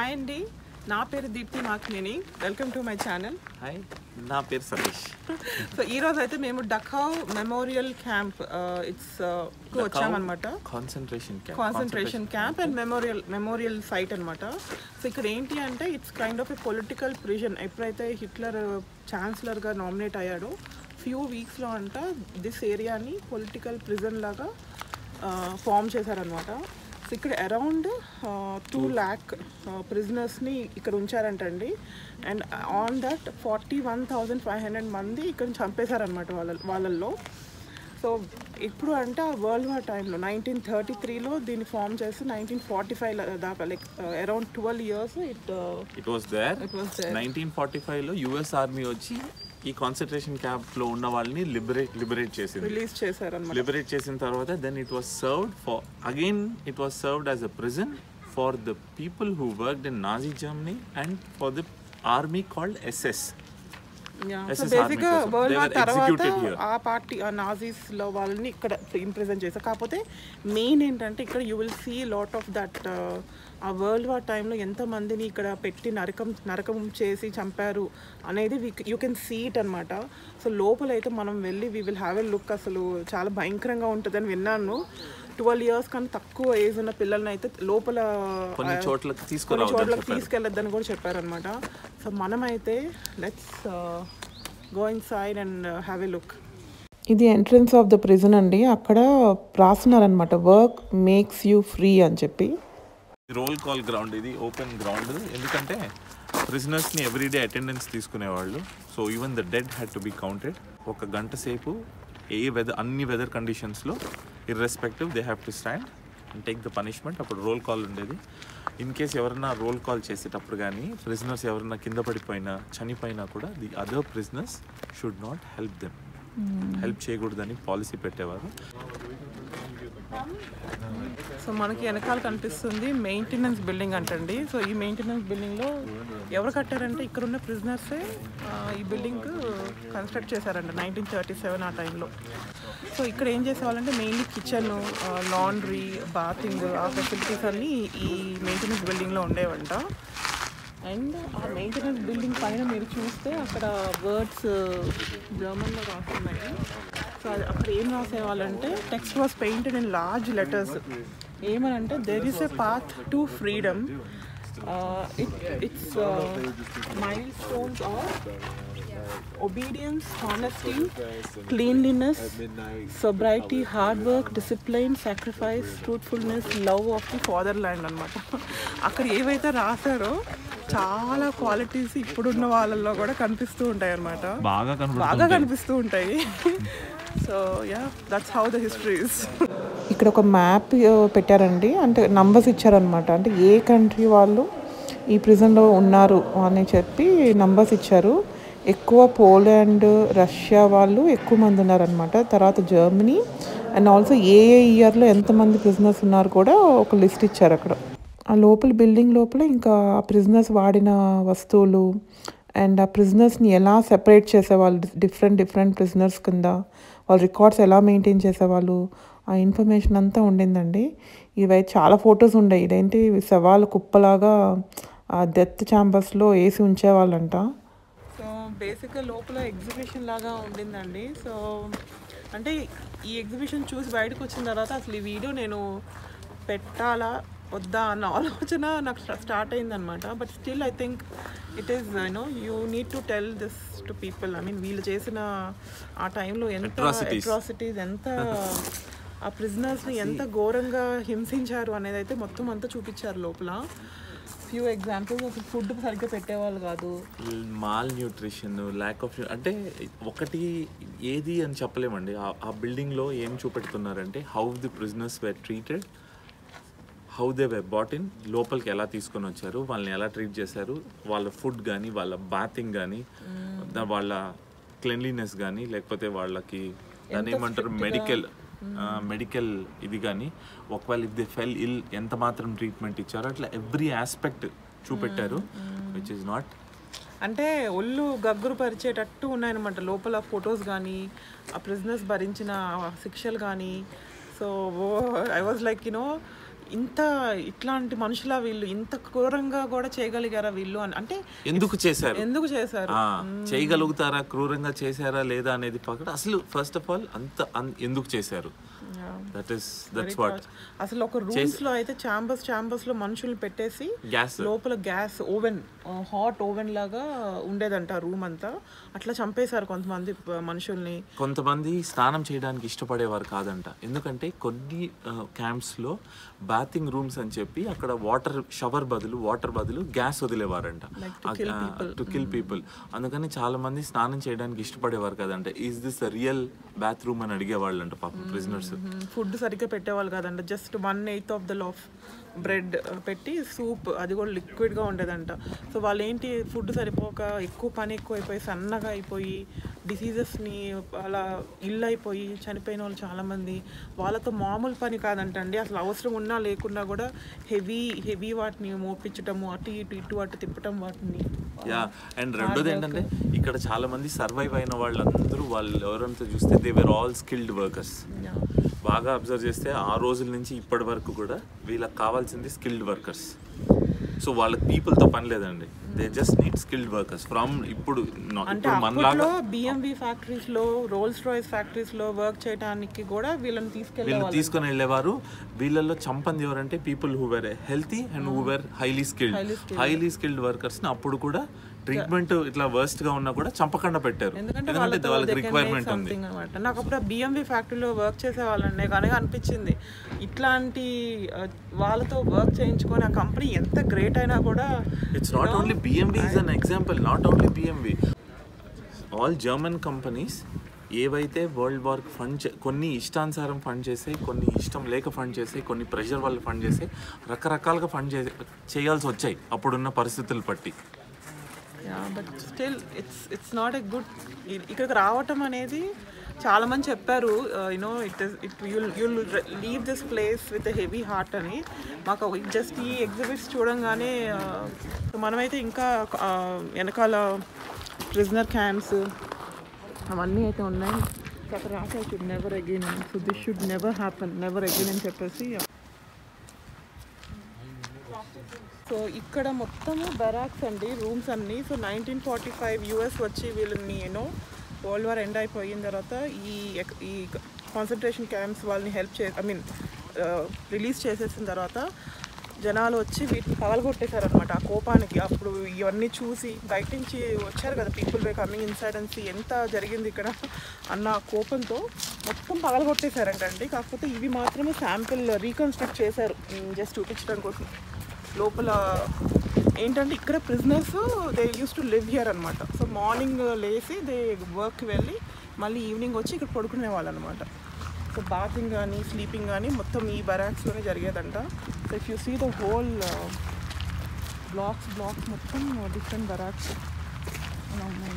Hi అండి నా పేరు దీప్తి మాక్నేని welcome to my channel hi నా పేరు సతీష్ సో ఈ రోజు అయితే మేము డకావ్ మెమోరియల్ క్యాంప్ ఇట్స్ వచ్చామన్నమాట concentration camp concentration camp and memorial memorial site అనమాట సో ఇక్కడ ఏంటి అంటే it's kind of a political prison ఎప్పుడైతే హిట్లర్ ఛాన్సలర్గా నామినేట్ అయ్యాడో ఫ్యూ వీక్స్లో అంట దిస్ ఏరియాని పొలిటికల్ ప్రిజన్ లాగా ఫామ్ చేశారనమాట సో ఇక్కడ అరౌండ్ టూ ల్యాక్ ప్రిజనర్స్ని ఇక్కడ ఉంచారంటండి and on that forty one thousand five hundred మంది ఇక్కడ చంపేశారనమాట వాళ్ళ వాళ్ళల్లో సో ఇప్పుడు అంటే వరల్డ్ వార్ టైంలో నైన్టీన్ థర్టీ త్రీలో దీన్ని ఫామ్ చేసి నైన్టీన్ ఫార్టీ ఫైవ్ దాకా like around twelve years it it was there It was there. Nineteen forty five లో యుఎస్ ఆర్మీ వచ్చి ఈ కాన్సన్ట్రేషన్ క్యాంప్ లో ఉన్న వాళ్ళని లిబరేట్ లిబరేట్ చేసింది రిలీజ్ చేశారనమాట లిబరేట్ చేసిన తర్వాత then it was served for again it was served as a prison for the people who worked in Nazi Germany and for the army called SS so SS basic గా army కోసం. World They war were తర్వాత executed here. ఆ party ఆ Nazis లో వాళ్ళని ఇక్కడ imprison చేశారు కాకపోతే మెయిన్ ఏంటంటే ఇక్కడ you will see lot of that ఆ వరల్డ్ వార్ టైంలో ఎంతమందిని ఇక్కడ పెట్టి నరకం నరకం చేసి చంపారు అనేది యూ కెన్ సీ ఇట్ అనమాట సో లోపల అయితే మనం వెళ్ళి we will have a look అసలు చాలా భయంకరంగా ఉంటుందని విన్నాను ట్వెల్వ్ ఇయర్స్ కన్నా తక్కువ ఏజ్ ఉన్న పిల్లల్ని అయితే లోపల కొన్ని ఆ, చోట్లకి కొన్ని తీసుకురావద్దని చోట్లకి చెప్పారు. తీసుకెళ్ళొద్దని కూడా చెప్పారనమాట సో మనమైతే let's go inside and have a look ఇది ఎంట్రన్స్ ఆఫ్ ద ప్రిజన్ అండి అక్కడ రాస్తున్నారనమాట వర్క్ మేక్స్ యూ ఫ్రీ అని చెప్పి రోల్ కాల్ గ్రౌండ్ ఇది ఓపెన్ గ్రౌండ్ ఎందుకంటే prisoners ని ఎవ్రీడే అటెండెన్స్ తీసుకునేవాళ్ళు so even the dead had to be counted ఒక గంట సేపు ఏ వెదర్ అన్ని వెదర్ కండిషన్స్లో irrespective they have to stand and take the punishment అప్పుడు రోల్ కాల్ ఉండేది ఇన్ కేస్ ఎవరన్నా రోల్ కాల్ చేసేటప్పుడు కానీ ప్రిజనర్స్ ఎవరన్నా కింద పడిపోయినా చనిపోయినా కూడా the other prisoners should not help them help చేయకూడదని పాలసీ పెట్టేవారు సో మనకి వెనకాల కనిపిస్తుంది మెయింటెనెన్స్ బిల్డింగ్ అంటండి సో ఈ మెయింటెనెన్స్ బిల్డింగ్లో ఎవరు కట్టారంటే ఇక్కడ ఉన్న ప్రిజనర్సే ఈ బిల్డింగ్ కన్స్ట్రక్ట్ చేశారంట నైన్టీన్ థర్టీ సెవెన్ ఆ టైంలో సో ఇక్కడ ఏం చేసేవాళ్ళంటే మెయిన్లీ కిచెన్ లాండ్రీ బాతింగ్ ఆ ఫెసిలిటీస్ అన్నీ ఈ మెయింటెనెన్స్ బిల్డింగ్లో ఉండేవంట అండ్ ఆ మెయింటెనెన్స్ బిల్డింగ్ పైన మీరు చూస్తే అక్కడ వర్డ్స్ జర్మన్లో రాస్తున్నాయి సో అది అక్కడ ఏం రాసేవాళ్ళంటే text was painted in large letters ఏమనంటే there is a path to freedom it's milestones of obedience, honesty, cleanliness, sobriety, hard work, discipline, sacrifice, truthfulness, love of the fatherland అనమాట అక్కడ ఏవైతే రాశారో చాలా క్వాలిటీస్ ఇప్పుడున్న వాళ్ళల్లో కూడా కనిపిస్తూ ఉంటాయి అనమాట బాగా బాగా కనిపిస్తూ ఉంటాయి so ya that's how the histories ఇక్కడ ఒక మ్యాప్ పెట్టారండి అంటే నంబర్స్ ఇచ్చారనమాట అంటే ఏ కంట్రీ వాళ్ళు ఈ ప్రిజన్లో ఉన్నారు అని చెప్పి నంబర్స్ ఇచ్చారు ఎక్కువ పోలాండ్ రష్యా వాళ్ళు ఎక్కువ మంది ఉన్నారనమాట తర్వాత జర్మనీ అండ్ ఆల్సో ఏ ఏ ఇయర్లో ఎంతమంది ప్రిజనర్స్ ఉన్నారు కూడా ఒక లిస్ట్ ఇచ్చారు అక్కడ ఆ లోపల బిల్డింగ్ లోపల ఇంకా ఆ ప్రిజనర్స్ వాడిన వస్తువులు అండ్ ఆ ప్రిజనర్స్ని ఎలా సెపరేట్ చేసేవాళ్ళు డిఫరెంట్ డిఫరెంట్ ప్రిజనర్స్ కింద వాళ్ళ రికార్డ్స్ ఎలా మెయింటైన్ చేసేవాళ్ళు ఆ ఇన్ఫర్మేషన్ అంతా ఉండిందండి ఇవైతే చాలా ఫొటోస్ ఉండేవి ఇదేంటి శవాలు కుప్పలాగా ఆ డెత్ ఛాంబర్స్లో వేసి ఉంచేవాళ్ళంట సో బేసిక్గా లోపల ఎగ్జిబిషన్ లాగా ఉండిందండి సో అంటే ఈ ఎగ్జిబిషన్ చూసి బయటకు వచ్చిన తర్వాత అసలు ఈ వీడియో నేను పెట్టాలా వద్దా అన్న ఆలోచన నాకు స్టార్ట్ అయిందనమాట but still I think it is you know you need to tell this to people I mean వీళ్ళు చేసిన ఆ టైంలో ఎంత Atrocities. అట్రాసిటీస్ ఎంత ఆ ప్రిజనర్స్ని ఎంత ఘోరంగా హింసించారు అనేది అయితే మొత్తం అంతా చూపించారు లోపల ఫ్యూ ఎగ్జాంపుల్స్ అసలు ఫుడ్ సరిగ్గా పెట్టేవాళ్ళు కాదు మాల్ న్యూట్రిషన్ ల్యాక్ ఆఫ్ అంటే ఒకటి ఏది అని చెప్పలేమండి ఆ- ఆ బిల్డింగ్లో ఏం చూపెడుతున్నారంటే how the prisoners were treated how they were brought in లోపలికి ఎలా తీసుకొని వచ్చారు వాళ్ళని ఎలా ట్రీట్ చేశారు వాళ్ళ ఫుడ్ కానీ వాళ్ళ బాతింగ్ కానీ వాళ్ళ క్లెన్లీనెస్ కానీ లేకపోతే వాళ్ళకి దాన్ని ఏమంటారు మెడికల్ మెడికల్ ఇది కానీ ఒకవేళ ఇఫ్ దే ఫెల్ ఇల్ ఎంత మాత్రం ట్రీట్మెంట్ ఇచ్చారో అట్లా ఎవ్రీ ఆస్పెక్ట్ చూపెట్టారు విచ్ ఇస్ నాట్ అంటే ఒళ్ళు గగ్గురు పరిచేటట్టు ఉన్నాయన్నమాట లోపల ఫొటోస్ కానీ ఆ ప్రిజనర్స్ భరించిన శిక్షలు కానీ so I was like you know ఇంత ఇట్లాంటి మనుషుల వీళ్ళు ఇంత క్రూరంగా కూడా చేయగలిగారా వీళ్ళు అని అంటే ఎందుకు చేశారు ఎందుకు చేశారు ఆ, చేయగలుగుతారా క్రూరంగా చేశారా లేదా అనేది పక్కన అసలు ఫస్ట్ ఆఫ్ ఆల్ అంత అన్- ఎందుకు చేశారు దట్ ఈస్ దట్స్ వాట్ అసలు ఒక రూమ్స్ లో అయితే చాంబర్స్ చాంబర్స్ లో మనుషులు పెట్టేసి గ్యాస్ లోపల గ్యాస్ ఓవెన్ హాట్ ఓవెన్ లాగా ఉండేదంట రూమ్ అంతా అట్లా చంపేశారు కొంతమంది ప- మనుషుల్ని కొంతమంది స్నానం చేయడానికి ఇష్టపడేవారు కాదంట ఎందుకంటే కొన్ని క్యాంప్స్ లో బాతింగ్ రూమ్స్ అని చెప్పి అక్కడ వాటర్ షవర్ బదులు వాటర్ బదులు గ్యాస్ వదిలేవారంట టు కిల్ పీపుల్ అందుకని చాలా మంది స్నానం చేయడానికి ఇష్టపడేవారు కదంట ఈజ్ దిస్ రియల్ బాత్రూమ్ అని అడిగేవాళ్ళంట పాపం ప్రిజనర్స్ ఫుడ్ సరిగ్గా పెట్టేవాళ్ళు కాదంట just one eighth of the loaf bread పెట్టి సూప్ అది కూడా లిక్విడ్గా ఉండేదంట సో వాళ్ళు ఏంటి ఫుడ్ సరిపోక ఎక్కువ పని ఎక్కువ అయిపోయి సన్నగా అయిపోయి డిసీజెస్ని అలా ఇల్లు అయిపోయి చనిపోయిన వాళ్ళు చాలామంది వాళ్ళతో మామూలు పని కాదంటండి అసలు అవసరం ఉన్నా లేకున్నా కూడా హెవీ హెవీ వాటిని మోపించటము అటు ఇటు ఇటు అటు తిప్పటం వాటిని యా అండ్ రెండోది ఏంటంటే ఇక్కడ చాలా మంది సర్వైవ్ అయిన వాళ్ళందరూ వాళ్ళు ఎవరంతా చూస్తే they were all skilled workers Yeah. బాగా అబ్జర్వ్ చేస్తే ఆ రోజుల నుంచి ఇప్పటి వరకు కూడా వీళ్ళకి కావాల్సింది స్కిల్డ్ వర్కర్స్ సో వాళ్ళకి పీపుల్తో పని లేదండి they just need skilled workers from ఇప్పుడు నా- అంటే ఇప్పుడు మనలాగా అప్పట్లో బిఎంవి ఫ్యాక్టరీస్ లో రోల్స్ రాయ్స్ ఫ్యాక్టరీస్ లో వర్క్ చేయడానికి కూడా వీళ్ళని తీసుకెళ్లే వీళ్ళు తీసుకొని వెళ్ళేవారు వీళ్ళల్లో చంపంది ఎవరంటే people who were healthy and who were highly skilled highly skilled workers ని అప్పుడు కూడా ట్రీట్మెంట్ ఇట్లా వర్స్ట్ గా ఉన్నా కూడా చంపకుండా పెట్టారు ఎందుకంటే ఎందుకంటే వాళ్ళతో వాళ్ళకి they can make రిక్వైర్మెంట్ ఉంది something అన్నమాట నాకు అప్పుడు బిఎంవి ఫ్యాక్టరీలో వర్క్ చేసే వాళ్ళండే కానీ అనిపించింది ఇట్లాంటి ఆ, వాళ్ళతో వర్క్ చేయించుకొని ఆ కంపెనీ ఎంత గ్రేట్ అయినా కూడా it's not only BMV is an example not only BMV all German companies ఏవైతే వరల్డ్ వార్ ఫండ్ చే కొన్ని ఇష్టానుసారం ఫండ్ చేసే కొన్ని ఇష్టం లేక ఫండ్ చేసే కొన్ని ప్రెషర్ వల్ల ఫండ్ చేసే రకరకాలుగా ఫండ్ చే చేయాల్సి వచ్చాయి అప్పుడున్న పరిస్థితులు బట్టి but still it's it's not a good ఇక్కడికి రావటం అనేది చాలా మంది చెప్పారు you know it is it you'll you'll leave this place with heavy heart అని మాకు జస్ట్ ఈ ఎగ్జిబిట్స్ చూడంగానే uh, మనమైతే ఇంకా uh, వెనకాల ప్రిజనర్ క్యాంప్స్ అవన్నీ అయితే ఉన్నాయి అక్కడ రాసా should never again so this should never happen never again అని చెప్పేసి సో ఇక్కడ మొత్తము బెరాక్స్ అండి రూమ్స్ అన్నీ so nineteen forty five US వచ్చి వీళ్ళని యూనో వరల్డ్ వార్ ఎండ్ అయిపోయిన తర్వాత ఈ ఎక్- ఈ కాన్సన్ట్రేషన్ క్యాంప్స్ వాళ్ళని హెల్ప్ చే ఐ మీన్ రిలీజ్ చేసేసిన తర్వాత జనాలు వచ్చి వీటిని పగలగొట్టేశారనమాట ఆ కోపానికి అప్పుడు ఇవన్నీ చూసి బయట నుంచి వచ్చారు కదా people were coming inside and see ఎంత జరిగింది ఇక్కడ అన్న కోపంతో మొత్తం పగలగొట్టేశారంటండి కాకపోతే ఇవి మాత్రమే శాంపిల్ రీకన్స్ట్రక్ట్ చేశారు జస్ట్ చూపించడం కోసం లోపల ఏంటంటే ఇక్కడ prisoners they used to live here అనమాట సో మార్నింగ్ లేసి దే వర్క్కి వెళ్ళి మళ్ళీ ఈవినింగ్ వచ్చి ఇక్కడ పడుకునే వాళ్ళు అనమాట సో బాతింగ్ కానీ స్లీపింగ్ కానీ మొత్తం ఈ బరాక్స్లోనే జరిగేదంట so if you see the whole blocks blocks మొత్తం డిఫరెంట్ బరాక్స్ అలా ఉన్నాయి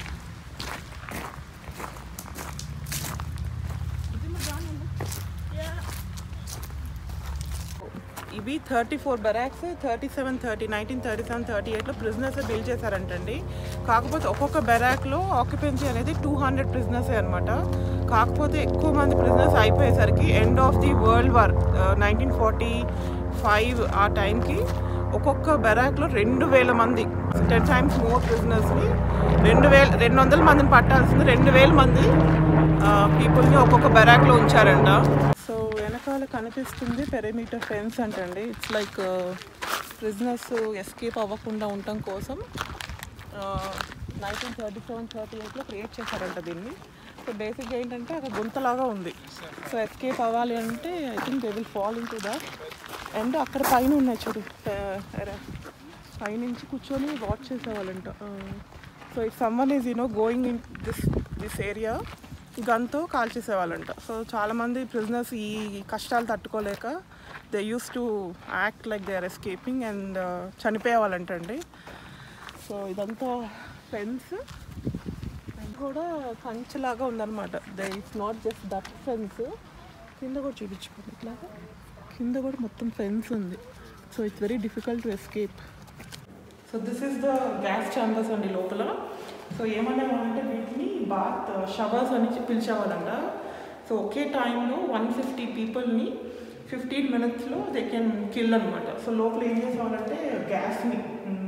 ఇవి thirty four barracks thirty seven thirty nineteen thirty seven thirty ఎయిట్లో ప్రిజనర్స్ బిల్డ్ చేశారంటండి కాకపోతే ఒక్కొక్క బెరాక్లో ఆక్యుపెన్సీ అనేది టూ హండ్రెడ్ ప్రిజనర్సే అనమాట కాకపోతే ఎక్కువ మంది ప్రిజనర్స్ అయిపోయేసరికి end of the world war nineteen forty five ఆ టైంకి ఒక్కొక్క బెరాక్లో రెండు వేల మంది టెన్ టైమ్స్ మోర్ ప్రిజనర్స్ని రెండు వేల రెండు వందల మందిని పట్టాల్సింది రెండు వేల మంది పీపుల్ని ఒక్కొక్క బెరాక్లో ఉంచారంట సో వెనకాల కనిపిస్తుంది పెరిమీటర్ ఫెన్స్ అంటండి ఇట్స్ లైక్ ప్రిజనర్స్ ఎస్కేప్ అవ్వకుండా ఉండటం కోసం నైన్టీన్ థర్టీ సెవెన్ థర్టీ ఎయిట్లో క్రియేట్ చేశారంట దీన్ని సో బేసిక్గా ఏంటంటే అక్కడ గుంతలాగా ఉంది సో ఎస్కేప్ అవ్వాలి అంటే I think they will fall in to that and అక్కడ పైన ఉన్నాయి చూడు పైనుంచి కూర్చొని వాచ్ చేసేవాళ్ళంట so if someone is you know going in this this area గన్తో కాల్ చేసేవాళ్ళంట సో చాలామంది ప్రిజనర్స్ ఈ కష్టాలు తట్టుకోలేక they used to act like they are escaping and చనిపోయేవాళ్ళంటండి సో ఇదంతా ఫెన్స్ కూడా కంచెలాగా ఉందన్నమాట they it's not just that fence కింద కూడా చూపించుకోండి ఇట్లాగా కింద కూడా మొత్తం ఫెన్స్ ఉంది so it's very difficult to escape so this is the gas chambers అండి లోపల సో ఏమనేవాళ్ళంటే వీటిని బాత్ షవర్స్ అని పిలిచేవాళ్ళంట సో ఒకే టైంలో వన్ ఫిఫ్టీ పీపుల్ని ఫిఫ్టీన్ మినిట్స్లో దే కెన్ కిల్ అనమాట సో లోపల ఏం చేసేవాళ్ళంటే గ్యాస్ని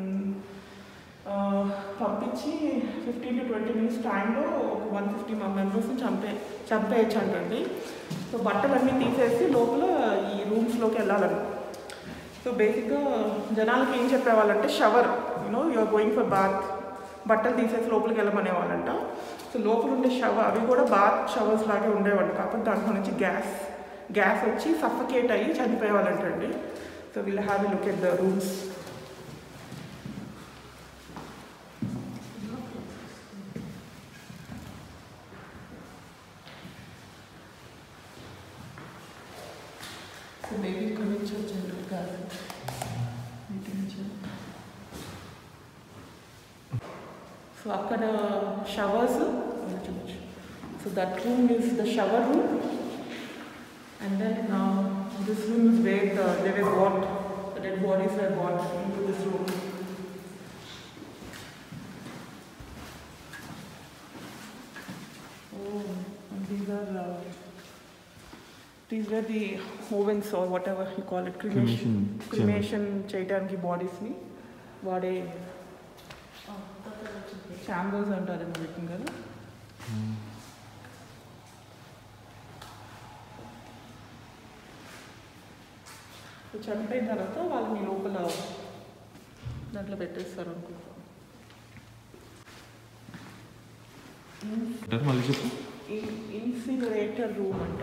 పంపించి ఫిఫ్టీన్ టు ట్వంటీ మినిట్స్ టైంలో ఒక వన్ ఫిఫ్టీ మెంబర్స్ని చంపే చంపేయచ్చు అంటండి సో బట్టలన్నీ తీసేసి లోపల ఈ రూమ్స్లోకి వెళ్ళాలని సో బేసిక్గా జనాలకి ఏం చెప్పేవాళ్ళంటే shower you know you're going for bath బట్టలు తీసేసి లోపలికి వెళ్ళమనేవాళ్ళంట సో లోపల ఉండే షవర్ అవి కూడా బాత్ షవర్స్ లాగే ఉండేవాళ్ళు కాకపోతే దాంట్లో నుంచి గ్యాస్ గ్యాస్ వచ్చి సఫకేట్ అయ్యి చనిపోయేవాళ్ళంటండి సో వీళ్ళు have look at the rooms so maybe ఇక్కడ నుంచి వచ్చారు కాదు ఇటు నుంచి సో అక్కడ షవర్స్ చూడొచ్చు so that room is the shower room and then this room is where the they were brought the dead bodies were brought in to this room Oh, and these are uh, these were the ovens or whatever you call it cremation Cremation cremation చేయడానికి బాడీస్ని వాడే chambers అంటారేమో వీటిని కదా so చనిపోయిన తర్వాత వాళ్ళని లోపల దాంట్లో పెట్టేస్తారు అనుకుంటా మళ్ళీ చెప్పు ఇన్సినరేటర్ రూమ్ అంట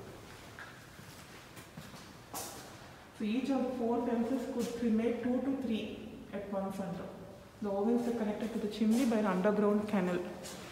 so each of four furnaces could cremate two to three at once అంట the ovens are connected to the chimney by underground canal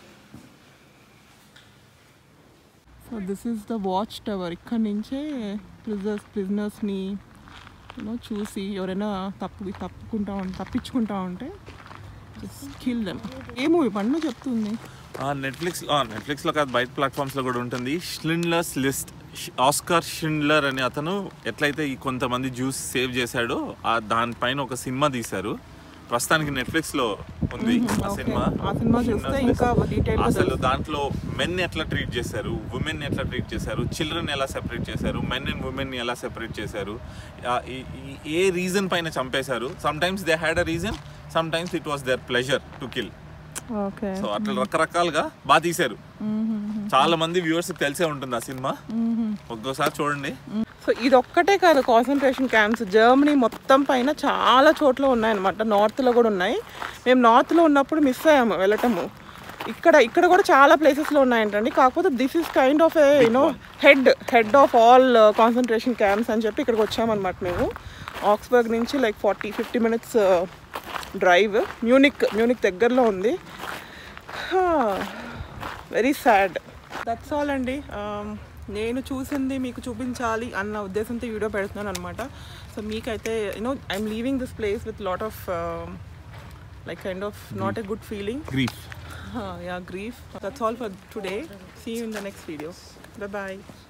so this is the watch tower ఇక్కడ నుంచే ప్రిజర్స్ ప్రిజనర్స్ని you know చూసి ఎవరైనా తప్పు తప్పుకుంటా ఉంటే తప్పించుకుంటా ఉంటే kill them ఏ movie పండు చెప్తుంది నెట్ఫ్లిక్స్ నెట్ఫ్లిక్స్లో కాదు బయట ప్లాట్ఫామ్స్లో కూడా ఉంటుంది షిండ్లర్స్ లిస్ట్ ఆస్కార్ షిండ్లర్ అనే అతను ఎట్లయితే ఈ కొంతమంది జ్యూస్ సేవ్ చేశాడో ఆ దానిపైన ఒక సినిమా తీశారు ప్రస్తుతానికి నెట్ఫ్లిక్స్లో ఉంది ఆ ఓకే. సినిమా ఆ సినిమా చూస్తే ఇంకా డీటెయిల్ అసలు దాంట్లో మెన్ ఎట్లా ట్రీట్ చేశారు ఉమెన్ ఎట్లా ట్రీట్ చేశారు చిల్డ్రన్ ఎలా సెపరేట్ చేశారు మెన్ అండ్ ఉమెన్ ఎలా సెపరేట్ చేశారు ఆ, ఈ- ఈ- ఏ రీజన్ పైన చంపేశారు sometimes they had a reason sometimes it was their pleasure to kill okay so అట్లా రకరకాలుగా బాగా తీశారు చాలా మంది వ్యూవర్స్ తెలిసే ఉంటుంది ఆ సినిమా ఒక్కోసారి చూడండి సో ఇది ఒక్కటే కాదు కాన్సన్ట్రేషన్ క్యాంప్స్ జర్మనీ మొత్తం పైన చాలా చోట్ల ఉన్నాయన్నమాట నార్త్లో కూడా ఉన్నాయి మేము నార్త్లో ఉన్నప్పుడు మిస్ అయ్యాము వెళ్ళటము ఇక్కడ ఇక్కడ కూడా చాలా ప్లేసెస్లో ఉన్నాయంటండి కాకపోతే this is kind of a you know head head of all concentration camps అని చెప్పి ఇక్కడికి వచ్చామన్నమాట మేము ఆక్స్బర్గ్ నుంచి like forty fifty minutes drive Munich Munich దగ్గరలో ఉంది వెరీ సాడ్ దట్స్ ఆల్ అండి Um, నేను చూసింది మీకు చూపించాలి అన్న ఉద్దేశంతో ఈ వీడియో పెడుతున్నాను అనమాట సో మీకైతే you know I'm leaving this place with lot of like kind of not a good feeling grief ya grief that's all for today see you in the next video bye